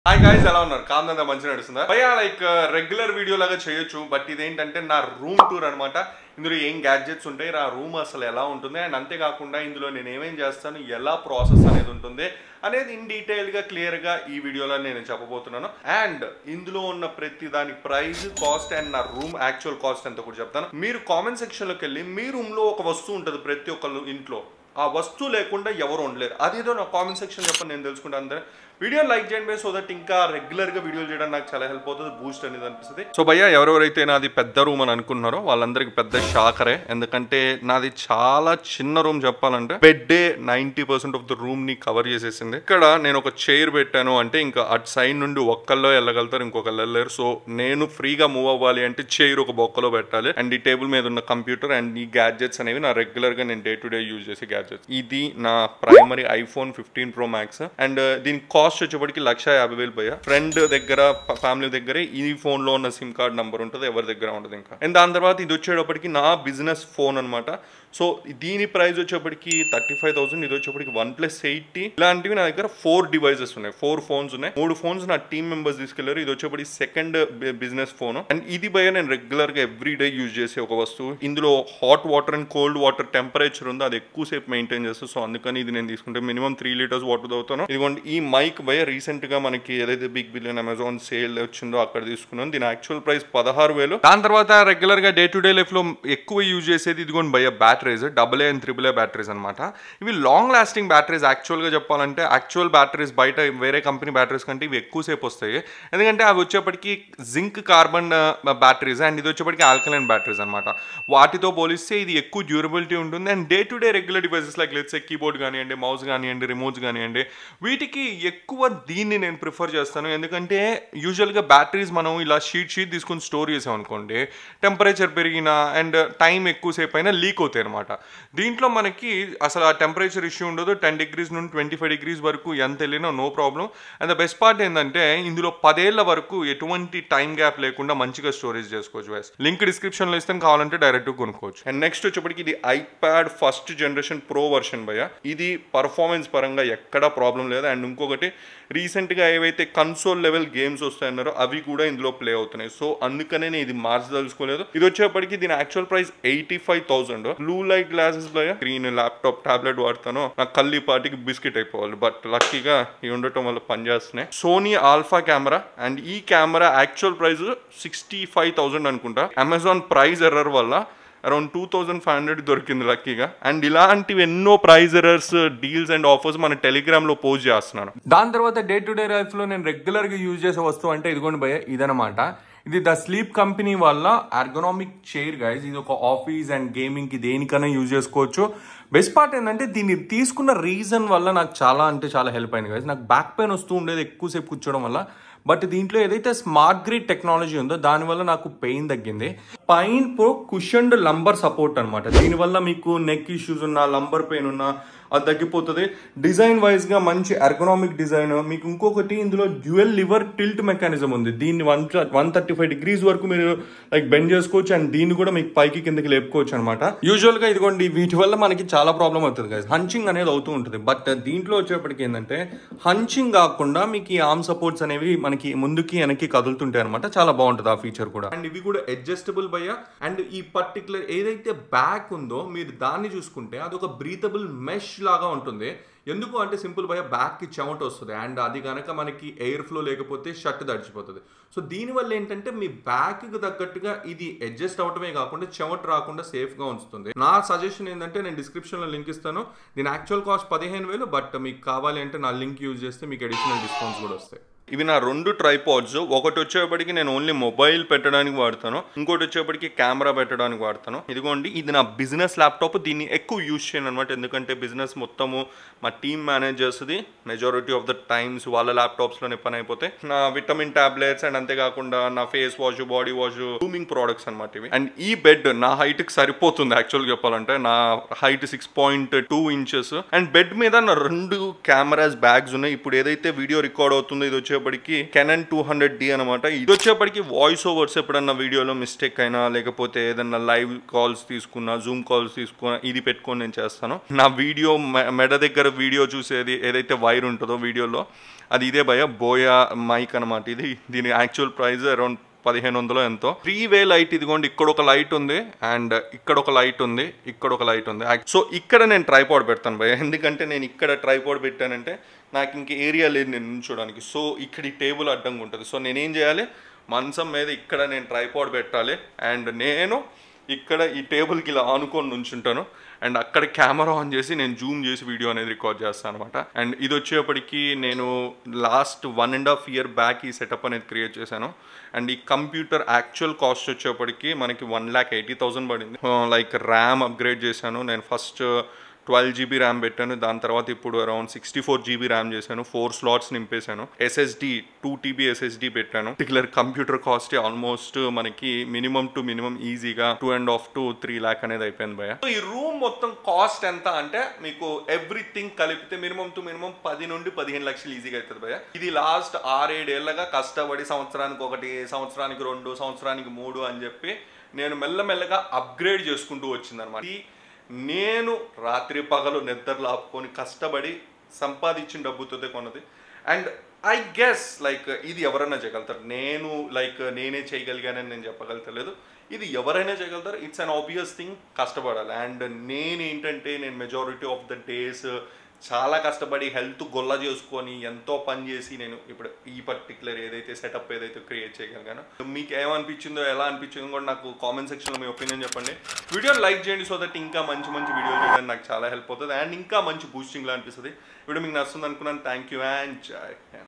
Hi guys ఎలా ఉన్నారు కామ్నంతా మంచిగా నడుస్తుందా భయ లైక్ రెగ్యులర్ వీడియో లాగా చేయొచ్చు బట్ ఇదేంటంటే నా రూమ్ టూర్ అనమాట ఇందులో ఏం గ్యాడ్జెట్స్ ఉంటాయి నా రూమ్ అసలు ఎలా ఉంటుంది అండ్ అంతేకాకుండా ఇందులో నేను ఏమేం చేస్తాను ఎలా ప్రాసెస్ అనేది ఉంటుంది అనేది ఇన్ డీటెయిల్గా క్లియర్గా ఈ వీడియోలో నేను చెప్పబోతున్నాను అండ్ ఇందులో ఉన్న ప్రతి దాని ప్రైస్ కాస్ట్ అండ్ నా రూమ్ యాక్చువల్ కాస్ట్ ఎంత కూడా చెప్తాను మీరు కామెంట్ సెక్షన్లోకి వెళ్ళి మీ రూమ్లో ఒక వస్తువు ఉంటుంది ప్రతి ఒక్కళ్ళు ఇంట్లో ఆ వస్తువు లేకుండా ఎవరు ఉండలేరు అదేదో నా కామెంట్ సెక్షన్ చెప్పండి నేను తెలుసుకుంటాను అందరూ వీడియో లైక్ చేయండి సో దట్ ఇంకా రెగ్యులర్ గా వీడియోలు చేయడం నాకు చాలా హెల్ప్ అవుతుంది బూస్ట్ అనేది అనిపిస్తుంది సో భయ్య ఎవరెవరైతే నాది పెద్ద రూమ్ అని అనుకున్నారో వాళ్ళందరికి పెద్ద షాకరే ఎందుకంటే నాది చాలా చిన్న రూమ్ చెప్పాలంటే bed ninety percent of the room ని కవర్ చేసేసింది ఇక్కడ నేను ఒక చైర్ పెట్టాను అంటే ఇంకా అటు సైడ్ నుండి ఒక్కల్లో వెళ్ళగలుగుతారు ఇంకొకళ్ళు వెళ్ళలేరు సో నేను ఫ్రీగా మూవ్ అవ్వాలి అంటే చైర్ ఒక బొక్కలో పెట్టాలి అండ్ ఈ టేబుల్ మీద ఉన్న కంప్యూటర్ అండ్ ఈ గ్యాడ్జెట్స్ అనేవి నా రెగ్యులర్ గా నేను డే టు డే యూజ్ చేసే గ్యాడ్జెట్స్ ఇది నా primary iPhone fifteen pro max and దీని కాస్ట్ వచ్చేప్పటికి లక్ష యాభై వేలు పోయా ఫ్రెండ్ దగ్గర ఫ్యామిలీ దగ్గర ఈ ఫోన్ లో ఉన్న సిమ్ కార్డ్ నంబర్ ఉంటుంది ఎవరి దగ్గర ఉండదు ఇంకా అండ్ దాని తర్వాత ఇది వచ్చేటప్పటికి నా బిజినెస్ ఫోన్ అనమాట సో దీని ప్రైస్ వచ్చేప్పటికి థర్టీ ఫైవ్ థౌసండ్ ఇది వచ్చేప్పటికి వన్ ప్లస్ ఎయిటీ ఇలాంటివి నా దగ్గర ఫోర్ డివైసెస్ ఉన్నాయి ఫోర్ ఫోన్స్ ఉన్నాయి మూడు ఫోన్స్ నా టీమ్ మెంబర్స్ తీసుకెళ్లారు ఇది వచ్చేప్పటికి సెకండ్ బిజినెస్ ఫోన్ అండ్ ఇది భయ నేను రెగ్యులర్ గా ఎవ్రీ డే యూజ్ చేసే ఒక వస్తువు ఇందులో hot water and cold water temperature ఉందో అది ఎక్కువసేపు మెయింటైన్ చేస్తుంది సో అందుకని ఇది నేను తీసుకుంటే మినిమం త్రీ లీటర్స్ వాటర్ తాగుతాను ఇదిగోండి ఈ మైక్ భయ రీసెంట్ గా మనకి ఏదైతే బిగ్ బిలియన్ అమెజాన్ సేల్ వచ్చిందో అక్కడ తీసుకున్నాను దీని యాక్చువల్ ప్రైస్ పదహారు వేలు దాని తర్వాత రెగ్యులర్ గా డే టు డే లైఫ్ లో ఎక్కువ యూజ్ చేసేది ఇదిగోండి భయ batteries double A and triple A batteries అనమాట ఇవి లాంగ్ లాస్టింగ్ బ్యాటరీస్ యాక్చువల్ గా చెప్పాలంటే యాక్చువల్ బ్యాటరీస్ బయట వేరే కంపెనీ బ్యాటరీస్ కంటే ఇవి ఎక్కువసేపు వస్తాయి ఎందుకంటే అవి వచ్చేప్పటికి జింక్ కార్బన్ బ్యాటరీస్ అండ్ ఇది వచ్చేప్పటికి ఆల్కలైన్ బ్యాటరీస్ అనమాట వాటితో పోలిస్తే ఇది ఎక్కువ డ్యూరబిలిటీ ఉంటుంది and day to day regular devices like let's keyboard కానివ్వండి మౌస్ కానివ్వండి రిమోట్స్ కానివ్వండి వీటికి ఎక్కువ దీన్ని నేను ప్రిఫర్ చేస్తాను ఎందుకంటే యూజువల్గా బ్యాటరీస్ మనం ఇలా షీట్ షీట్ తీసుకుని స్టోర్ చేసాం అనుకోండి టెంపరేచర్ పెరిగినా అండ్ టైం ఎక్కువసేపు అయినా లీక్ అవుతాయి అనమాట దీంట్లో మనకి అసలు ఆ టెంపరేచర్ ఇష్యూ ఉండదు టెన్ డిగ్రీస్ నుండి ట్వంటీ ఫైవ్ డిగ్రీస్ వరకు ఎంత వెళ్ళినా no problem and the best part ఏంటంటే ఇందులో పదేళ్ల వరకు ఎటువంటి టైం గ్యాప్ లేకుండా మంచిగా స్టోరేజ్ చేసుకోవచ్చు వైస్ లింక్ డిస్క్రిప్షన్లో ఇస్తాను కావాలంటే డైరెక్ట్ కొనుక్కోవచ్చు అండ్ నెక్స్ట్ వచ్చేప్పటికి ఇది iPad first generation pro version భయ ఇది పర్ఫార్మెన్స్ పరంగా ఎక్కడా ప్రాబ్లం లేదు అండ్ ఇంకొకటి రీసెంట్గా ఏవైతే కన్సోల్ లెవెల్ గేమ్స్ వస్తాయన్నారో అవి కూడా ఇందులో ప్లే అవుతున్నాయి సో అందుకనే నేను ఇది మార్చదలుచుకోలేదు ఇది వచ్చేప్పటికి దీని actual price eighty five thousand blue light glasses లో స్క్రీన్ ల్యాప్టాప్ టాబ్లెట్ వాడతాను నా కల్లి పాటికి బిస్కెట్ అయిపోవాలి బట్ లక్కీగా ఇవి ఉండటం వల్ల పనిచేస్తున్నాయి సోనీ ఆల్ఫా కెమెరా అండ్ ఈ camera actual price sixty five thousand అనుకుంటా అమెజాన్ ప్రైస్ ఎర్రర్ వల్ల around two thousand five hundred దొరికింది లక్కీగా అండ్ ఇలాంటివి ఎన్నో price errors deals and offers మన టెలిగ్రామ్ లో పోస్ట్ చేస్తున్నాను దాని తర్వాత డే టు డే లైఫ్ లో నేను రెగ్యులర్ గా యూజ్ చేసే వస్తువు అంటే ఇదిగోండి భయ ఇదనమాట ఇది ద స్లీప్ కంపెనీ వల్ల ఎర్గనామిక్ చైర్ గైజ్ ఇది ఒక ఆఫీస్ అండ్ గేమింగ్ కి దేనికైనా యూజ్ చేసుకోవచ్చు బెస్ట్ పార్ట్ ఏంటంటే దీన్ని తీసుకున్న రీజన్ వల్ల నాకు చాలా అంటే చాలా హెల్ప్ అయింది గైజ్ నాకు బ్యాక్ పెయిన్ వస్తూ ఉండేది ఎక్కువసేపు కూర్చోవడం వల్ల బట్ దీంట్లో ఏదైతే స్మార్ట్ గ్రిడ్ టెక్నాలజీ ఉందో దానివల్ల నాకు పెయిన్ తగ్గింది pine pro cushioned lumbar support అనమాట దీనివల్ల మీకు నెక్ ఇష్యూస్ ఉన్నా లంబర్ పెయిన్ ఉన్నా అది తగ్గిపోతుంది డిజైన్ వైజ్ గా మంచి ఎర్గనామిక్ డిజైన్ మీకు ఇంకొకటి ఇందులో డ్యూయల్ లివర్ టిల్ట్ మెకానిజం ఉంది దీన్ని one one thirty five degrees వరకు మీరు లైక్ బెండ్ చేసుకోవచ్చు అండ్ దీన్ని కూడా మీకు పైకి కిందకి లేపుకోవచ్చు అనమాట యూజువల్ గా ఇదిగోండి వీటి వల్ల మనకి చాలా ప్రాబ్లం అవుతుంది కదా హంచింగ్ అనేది అవుతూ ఉంటుంది బట్ దీంట్లో వచ్చేప్పటికి ఏంటంటే హంచింగ్ కాకుండా మీకు ఈ ఆర్మ్ సపోర్ట్స్ అనేవి మనకి ముందుకి వెనక్కి కదులుతుంటాయి అనమాట చాలా బాగుంటుంది ఆ ఫీచర్ కూడా అండ్ ఇవి కూడా అడ్జస్టబుల్ భయ్య అండ్ ఈ పర్టికులర్ ఏదైతే బ్యాక్ ఉందో మీరు దాన్ని చూసుకుంటే అది ఒక బ్రీతబుల్ మెష్ లాగా ఉంటుంది ఎందుకు అంటే సింపుల్ భయ బ్యాక్కి చెమట వస్తుంది అండ్ అది కనుక మనకి ఎయిర్ ఫ్లో లేకపోతే షర్ట్ తడిచిపోతుంది సో దీనివల్ల ఏంటంటే మీ బ్యాక్కి తగ్గట్టుగా ఇది అడ్జస్ట్ అవటమే కాకుండా చెమట రాకుండా సేఫ్గా ఉంచుతుంది నా సజెషన్ ఏంటంటే నేను డిస్క్రిప్షన్లో లింక్ ఇస్తాను దీని యాక్చువల్ కాస్ట్ పదిహేను వేలు బట్ మీకు కావాలి అంటే నా లింక్ యూజ్ చేస్తే మీకు అడిషనల్ డిస్కౌంట్స్ కూడా వస్తాయి ఇవి నా రెండు ట్రైపాడ్స్ ఒకటి వచ్చేప్పటికి నేను ఓన్లీ మొబైల్ పెట్టడానికి వాడతాను ఇంకోటి వచ్చేప్పటికి కెమెరా పెట్టడానికి వాడతాను ఇదిగోండి ఇది నా బిజినెస్ ల్యాప్టాప్ దీన్ని ఎక్కువ యూజ్ చేయను అనమాట ఎందుకంటే బిజినెస్ మొత్తము మా టీమ్ మేనేజ్ చేస్తుంది మెజారిటీ ఆఫ్ ద టైమ్స్ వాళ్ళ ల్యాప్టాప్స్లోనే పని అయిపోతాయి నా విటమిన్ టాబ్లెట్స్ అండ్ అంతేకాకుండా నా face wash body wash grooming products అనమాట ఇవి అండ్ ఈ బెడ్ నా హైట్కి సరిపోతుంది యాక్చువల్గా చెప్పాలంటే నా height six point two inches and bed మీద నా రెండు కెమెరాస్ బ్యాగ్స్ ఉన్నాయి ఇప్పుడు ఏదైతే వీడియో రికార్డ్ అవుతుందో ఇది వచ్చే వచ్చేప్పటికి కెనన్ టూ హండ్రెడ్ డి అనమాట ఇది వచ్చేప్పటికి వాయిస్ ఓవర్స్ ఎప్పుడన్నా వీడియోలో మిస్టేక్ అయినా లేకపోతే ఏదన్నా లైవ్ కాల్స్ తీసుకున్నా జూమ్ కాల్స్ తీసుకున్నా ఇది పెట్టుకొని నేను చేస్తాను నా వీడియో మె- మెడ దగ్గర వీడియో చూసేది ఏదైతే వైర్ ఉంటుందో వీడియోలో అది ఇదే భయ బోయా మైక్ అనమాట ఇది దీని యాక్చువల్ ప్రైస్ అరౌండ్ పదిహేను వందలు ఎంతో త్రీ వే లైట్ ఇదిగోండి ఇక్కడ ఒక లైట్ ఉంది అండ్ ఇక్కడ ఒక లైట్ ఉంది ఇక్కడ ఒక లైట్ ఉంది సో ఇక్కడ నేను ట్రైపాడ్ పెడతాను భయ ఎందుకంటే నేను ఇక్కడ ట్రైపాడ్ పెట్టానంటే నాకు ఇంక ఏరియా లేదు నేను నుంచోడానికి సో ఇక్కడ ఈ టేబుల్ అడ్డంగా ఉంటుంది సో నేనేం చేయాలి మంచం మీద ఇక్కడ నేను ట్రైపాడ్ పెట్టాలి అండ్ నేను ఇక్కడ ఈ టేబుల్కి ఇలా ఆనుకొని నుంచుంటాను అండ్ అక్కడ కెమెరా ఆన్ చేసి నేను జూమ్ చేసి వీడియో అనేది రికార్డ్ చేస్తాను అనమాట అండ్ ఇది వచ్చేప్పటికి నేను last one and half year back ఈ సెటప్ అనేది క్రియేట్ చేశాను అండ్ ఈ కంప్యూటర్ యాక్చువల్ కాస్ట్ వచ్చేప్పటికి మనకి వన్ ల్యాక్ ఎయిటీ థౌసండ్ పడింది లైక్ ర్యామ్ అప్గ్రేడ్ చేశాను నేను ఫస్ట్ ట్వెల్వ్ జీబీ ర్యామ్ పెట్టాను దాని తర్వాత ఇప్పుడు around sixty four GB RAM చేశాను ఫోర్ స్లాట్స్ నింపేశాను ఎస్ఎస్డి టూ టీబీ ఎస్ఎస్డి పెట్టాను పర్టికులర్ కంప్యూటర్ కాస్ట్ ఆల్మోస్ట్ మనకి మినిమం టు మినిమం ఈజీగా two and half to three lakh అనేది అయిపోయింది భయ ఈ రూమ్ మొత్తం కాస్ట్ ఎంత అంటే మీకు ఎవ్రీథింగ్ కలిపితే మినిమం టు మినిమం పది నుండి పదిహేను లక్షలు ఈజీగా అవుతుంది భయ ఇది లాస్ట్ ఆరేడేళ్లగా కష్టపడి సంవత్సరానికి ఒకటి సంవత్సరానికి రెండు సంవత్సరానికి మూడు అని చెప్పి నేను మెల్లమెల్లగా అప్గ్రేడ్ చేసుకుంటూ వచ్చిందనమాట ఈ నేను రాత్రి పగలు నిద్రలు ఆపుకొని కష్టపడి సంపాదించిన డబ్బుతోనే కొన్నది అండ్ ఐ గెస్ లైక్ ఇది ఎవరైనా చేయగలుగుతారు నేను లైక్ నేనే చేయగలిగానని నేను చెప్పగలుగుతలేదు ఇది ఎవరైనా చేయగలుగుతారు ఇట్స్ అన్ ఆబ్వియస్ థింగ్ కష్టపడాలి అండ్ నేను ఏంటంటే నేను మెజారిటీ ఆఫ్ ద డేస్ చాలా కష్టపడి హెల్త్ గొల్ల చేసుకొని ఎంతో పని చేసి నేను ఇప్పుడు ఈ పర్టికులర్ ఏదైతే సెటప్ ఏదైతే క్రియేట్ చేయగలిగానో మీకు ఏమనిపించిందో ఎలా అనిపించిందో కూడా నాకు కామెంట్ సెక్షన్లో మీ ఒపీనియన్ చెప్పండి వీడియోని లైక్ చేయండి సో దట్ ఇంకా మంచి మంచి వీడియోలు చేయడానికి నాకు చాలా హెల్ప్ అవుతుంది అండ్ ఇంకా మంచి బూస్టింగ్లా అనిపిస్తుంది వీడియో మీకు నచ్చుతుంది అనుకున్నాను థ్యాంక్ యూ అండ్ జై హింద్.